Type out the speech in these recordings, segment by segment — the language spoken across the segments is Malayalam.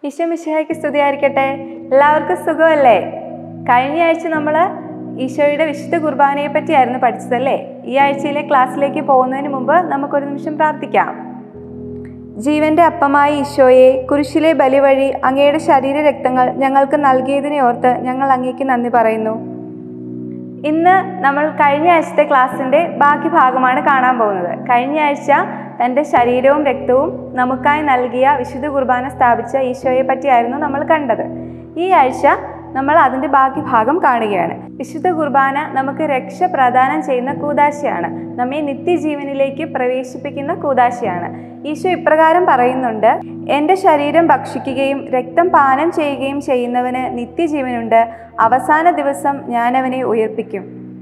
ഈശോ മിശിഹായ്ക്ക് സ്തുതിയായിരിക്കട്ടെ എല്ലാവർക്കും സുഖമല്ലേ കഴിഞ്ഞ ആഴ്ച നമ്മൾ ഈശോയുടെ വിശുദ്ധ കുർബാനയെ പറ്റിയായിരുന്നു പഠിച്ചതല്ലേ ഈ ആഴ്ചയിലെ ക്ലാസ്സിലേക്ക് പോകുന്നതിന് മുമ്പ് നമുക്കൊരു നിമിഷം പ്രാർത്ഥിക്കാം ജീവന്റെ അപ്പമായ ഈശോയെ കുരിശിലെ ബലി വഴി അങ്ങയുടെ ശരീര രക്തങ്ങൾ ഞങ്ങൾക്ക് നൽകിയതിനെ ഓർത്ത് ഞങ്ങൾ അങ്ങേക്ക് നന്ദി പറയുന്നു ഇന്ന് നമ്മൾ കഴിഞ്ഞ ആഴ്ചത്തെ ക്ലാസ്സിൻ്റെ ബാക്കി ഭാഗമാണ് കാണാൻ പോകുന്നത് കഴിഞ്ഞ ആഴ്ച തൻ്റെ ശരീരവും രക്തവും നമുക്കായി നൽകിയ വിശുദ്ധ കുർബാന സ്ഥാപിച്ച ഈശോയെ പറ്റിയായിരുന്നു നമ്മൾ കണ്ടത് ഈ ആഴ്ച നമ്മൾ അതിൻ്റെ ബാക്കി ഭാഗം കാണുകയാണ് വിശുദ്ധ കുർബാന നമുക്ക് രക്ഷ പ്രദാനം ചെയ്യുന്ന കൂതാശയാണ് നമ്മെ നിത്യജീവനിലേക്ക് പ്രവേശിപ്പിക്കുന്ന കൂതാശയാണ് ഈശോ ഇപ്രകാരം പറയുന്നുണ്ട് എൻ്റെ ശരീരം ഭക്ഷിക്കുകയും രക്തം പാനം ചെയ്യുകയും ചെയ്യുന്നവന് നിത്യജീവനുണ്ട് അവസാന ദിവസം ഞാനവനെ ഉയർപ്പിക്കും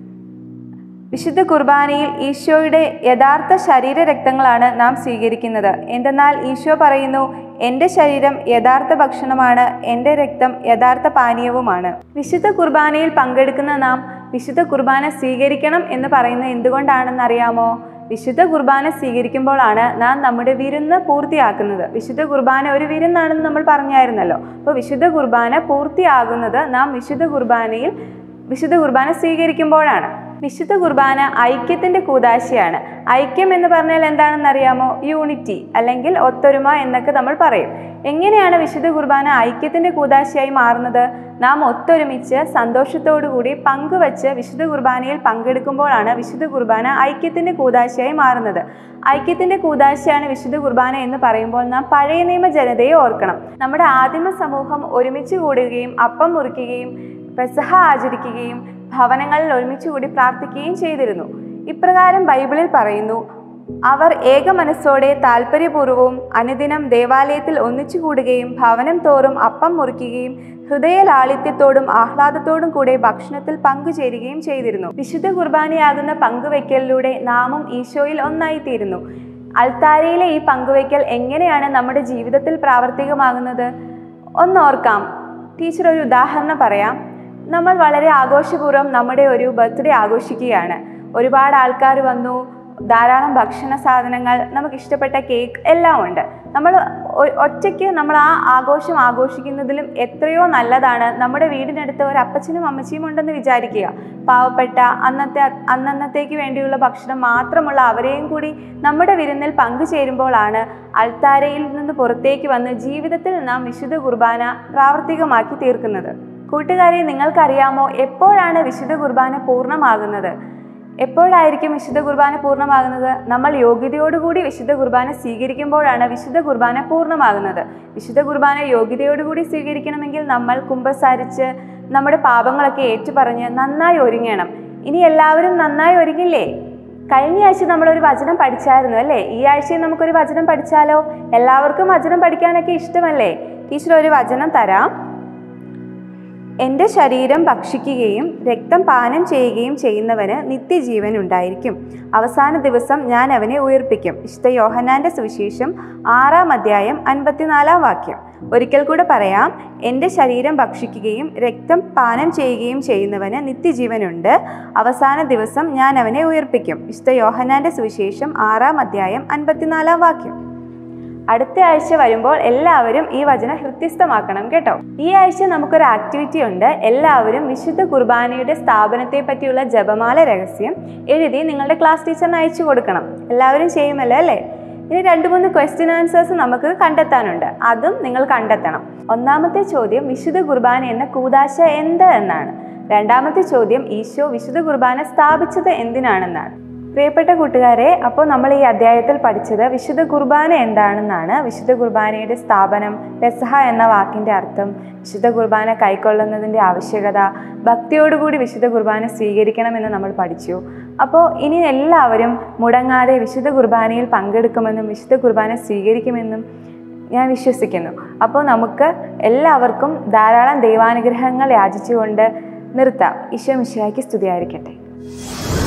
വിശുദ്ധ കുർബാനയിൽ ഈശോയുടെ യഥാർത്ഥ ശരീര രക്തങ്ങളാണ് നാം സ്വീകരിക്കുന്നത് എന്തെന്നാൽ ഈശോ പറയുന്നു എൻ്റെ ശരീരം യഥാർത്ഥ ഭക്ഷണമാണ് എൻ്റെ രക്തം യഥാർത്ഥ പാനീയവുമാണ് വിശുദ്ധ കുർബാനയിൽ പങ്കെടുക്കുന്ന നാം വിശുദ്ധ കുർബാന സ്വീകരിക്കണം എന്ന് പറയുന്നത് എന്തുകൊണ്ടാണെന്നറിയാമോ വിശുദ്ധ കുർബാന സ്വീകരിക്കുമ്പോഴാണ് നാം നമ്മുടെ വിരുന്ന് പൂർത്തിയാക്കുന്നത് വിശുദ്ധ കുർബാന ഒരു വിരുന്നാണെന്ന് നമ്മൾ പറഞ്ഞായിരുന്നല്ലോ അപ്പോൾ വിശുദ്ധ കുർബാന പൂർത്തിയാകുന്നത് നാം വിശുദ്ധ കുർബാനയിൽ വിശുദ്ധ കുർബാന സ്വീകരിക്കുമ്പോഴാണ് വിശുദ്ധ കുർബാന ഐക്യത്തിന്റെ കൂതാശയാണ് ഐക്യം എന്ന് പറഞ്ഞാൽ എന്താണെന്ന് അറിയാമോ യൂണിറ്റി അല്ലെങ്കിൽ ഒത്തൊരുമ എന്നൊക്കെ നമ്മൾ പറയും എങ്ങനെയാണ് വിശുദ്ധ കുർബാന ഐക്യത്തിന്റെ കൂതാശയായി മാറുന്നത് നാം ഒത്തൊരുമിച്ച് സന്തോഷത്തോടു കൂടി പങ്കുവച്ച് വിശുദ്ധ കുർബാനയിൽ പങ്കെടുക്കുമ്പോഴാണ് വിശുദ്ധ കുർബാന ഐക്യത്തിന്റെ കൂതാശയായി മാറുന്നത് ഐക്യത്തിന്റെ കൂതാശയാണ് വിശുദ്ധ കുർബാന എന്ന് പറയുമ്പോൾ നാം പഴയ നിയമ ജനതയെ ഓർക്കണം നമ്മുടെ ആദിമ സമൂഹം ഒരുമിച്ച് കൂടുകയും അപ്പം മുറിക്കുകയും പെസഹ ആചരിക്കുകയും ഭവനങ്ങളിൽ ഒരുമിച്ച് കൂടി പ്രാർത്ഥിക്കുകയും ചെയ്തിരുന്നു ഇപ്രകാരം ബൈബിളിൽ പറയുന്നു അവർ ഏക മനസ്സോടെ താല്പര്യപൂർവ്വവും അനുദിനം ദേവാലയത്തിൽ ഒന്നിച്ചു കൂടുകയും ഭവനം തോറും അപ്പം മുറിക്കുകയും ഹൃദയ ലാളിത്യത്തോടും ആഹ്ലാദത്തോടും കൂടെ ഭക്ഷണത്തിൽ പങ്കുചേരുകയും ചെയ്തിരുന്നു വിശുദ്ധ കുർബാനയാകുന്ന പങ്കുവയ്ക്കലിലൂടെ നാമും ഈശോയിൽ ഒന്നായിത്തീരുന്നു അൾത്താരയിലെ ഈ പങ്കുവയ്ക്കൽ എങ്ങനെയാണ് നമ്മുടെ ജീവിതത്തിൽ പ്രാവർത്തികമാകുന്നത് ഒന്നോർക്കാം ടീച്ചർ ഒരു ഉദാഹരണം പറയാം നമ്മൾ വളരെ ആഘോഷപൂർവ്വം നമ്മുടെ ഒരു ബർത്ത്ഡേ ആഘോഷിക്കുകയാണ് ഒരുപാട് ആൾക്കാർ വന്നു ധാരാളം ഭക്ഷണ സാധനങ്ങൾ നമുക്ക് ഇഷ്ടപ്പെട്ട കേക്ക് എല്ലാം ഉണ്ട് നമ്മൾ ഒറ്റയ്ക്ക് നമ്മൾ ആ ആഘോഷം ആഘോഷിക്കുന്നതിലും എത്രയോ നല്ലതാണ് നമ്മുടെ വീടിനടുത്ത് ഒരു അപ്പച്ചനും അമ്മച്ചിയും ഉണ്ടെന്ന് വിചാരിക്കുക പാവപ്പെട്ട അന്നത്തെ അന്നന്നത്തേക്ക് വേണ്ടിയുള്ള ഭക്ഷണം മാത്രമുള്ള അവരെയും കൂടി നമ്മുടെ വിരുന്നിൽ പങ്കുചേരുമ്പോഴാണ് അൾത്താരയിൽ നിന്ന് പുറത്തേക്ക് വന്ന് ജീവിതത്തിൽ നാം വിശുദ്ധ കുർബാന പ്രാവർത്തികമാക്കി തീർക്കുന്നത് കൂട്ടുകാരെ നിങ്ങൾക്കറിയാമോ എപ്പോഴാണ് വിശുദ്ധ കുർബാന പൂർണ്ണമാകുന്നത് എപ്പോഴായിരിക്കും വിശുദ്ധ കുർബാന പൂർണ്ണമാകുന്നത് നമ്മൾ യോഗ്യതയോടുകൂടി വിശുദ്ധ കുർബാന സ്വീകരിക്കുമ്പോഴാണ് വിശുദ്ധ കുർബാന പൂർണ്ണമാകുന്നത് വിശുദ്ധ കുർബാന യോഗ്യതയോടുകൂടി സ്വീകരിക്കണമെങ്കിൽ നമ്മൾ കുമ്പസാരിച്ച് നമ്മുടെ പാപങ്ങളൊക്കെ ഏറ്റുപറഞ്ഞ് നന്നായി ഒരുങ്ങണം ഇനി എല്ലാവരും നന്നായി ഒരുങ്ങില്ലേ കഴിഞ്ഞ ആഴ്ച നമ്മളൊരു വചനം പഠിച്ചായിരുന്നു അല്ലേ ഈ ആഴ്ചയും നമുക്കൊരു വചനം പഠിച്ചാലോ എല്ലാവർക്കും വചനം പഠിക്കാനൊക്കെ ഇഷ്ടമല്ലേ ടീച്ചർ ഒരു വചനം തരാം എൻ്റെ ശരീരം ഭക്ഷിക്കുകയും രക്തം പാനം ചെയ്യുകയും ചെയ്യുന്നവന് നിത്യജീവൻ ഉണ്ടായിരിക്കും അവസാന ദിവസം ഞാൻ അവനെ ഉയർപ്പിക്കും വിശുദ്ധ യോഹന്നാൻ്റെ സുവിശേഷം ആറാം അധ്യായം അൻപത്തിനാലാം വാക്യം ഒരിക്കൽ കൂടെ പറയാം എൻ്റെ ശരീരം ഭക്ഷിക്കുകയും രക്തം പാനം ചെയ്യുകയും ചെയ്യുന്നവന് നിത്യജീവനുണ്ട് അവസാന ദിവസം ഞാൻ അവനെ ഉയർപ്പിക്കും വിശുദ്ധ യോഹന്നാൻ്റെ സുവിശേഷം ആറാം അധ്യായം അൻപത്തിനാലാം വാക്യം അടുത്ത ആഴ്ച വരുമ്പോൾ എല്ലാവരും ഈ വചനം ഹൃത്യസ്ഥമാക്കണം കേട്ടോ ഈ ആഴ്ച നമുക്കൊരു ആക്ടിവിറ്റി ഉണ്ട് എല്ലാവരും വിശുദ്ധ കുർബാനയുടെ സ്ഥാപനത്തെ പറ്റിയുള്ള ജപമാല രഹസ്യം എഴുതി നിങ്ങളുടെ ക്ലാസ് ടീച്ചറിന് അയച്ചു കൊടുക്കണം എല്ലാവരും ചെയ്യുമല്ലോ അല്ലേ ഇനി രണ്ട് മൂന്ന് ക്വസ്റ്റ്യൻ ആൻസേഴ്സ് നമുക്ക് കണ്ടെത്താനുണ്ട് അതും നിങ്ങൾ കണ്ടെത്തണം ഒന്നാമത്തെ ചോദ്യം വിശുദ്ധ കുർബാന എന്ന കൂതാശ എന്ത് എന്നാണ് രണ്ടാമത്തെ ചോദ്യം ഈശോ വിശുദ്ധ കുർബാന സ്ഥാപിച്ചത് എന്തിനാണെന്നാണ് പ്രിയപ്പെട്ട കൂട്ടുകാരെ അപ്പോൾ നമ്മൾ ഈ അധ്യായത്തിൽ പഠിച്ചത് വിശുദ്ധ കുർബാന എന്താണെന്നാണ് വിശുദ്ധ കുർബാനയുടെ സ്ഥാപനം പെസഹ എന്ന വാക്കിൻ്റെ അർത്ഥം വിശുദ്ധ കുർബാന കൈക്കൊള്ളുന്നതിൻ്റെ ആവശ്യകത ഭക്തിയോടുകൂടി വിശുദ്ധ കുർബാന സ്വീകരിക്കണമെന്ന് നമ്മൾ പഠിച്ചു അപ്പോൾ ഇനി എല്ലാവരും മുടങ്ങാതെ വിശുദ്ധ കുർബാനയിൽ പങ്കെടുക്കുമെന്നും വിശുദ്ധ കുർബാന സ്വീകരിക്കുമെന്നും ഞാൻ വിശ്വസിക്കുന്നു അപ്പോൾ നമുക്ക് എല്ലാവർക്കും ധാരാളം ദൈവാനുഗ്രഹങ്ങൾ യാചിച്ചുകൊണ്ട് നിർത്താം ഈശോ മിശിഹായ്ക്ക് സ്തുതിയായിരിക്കട്ടെ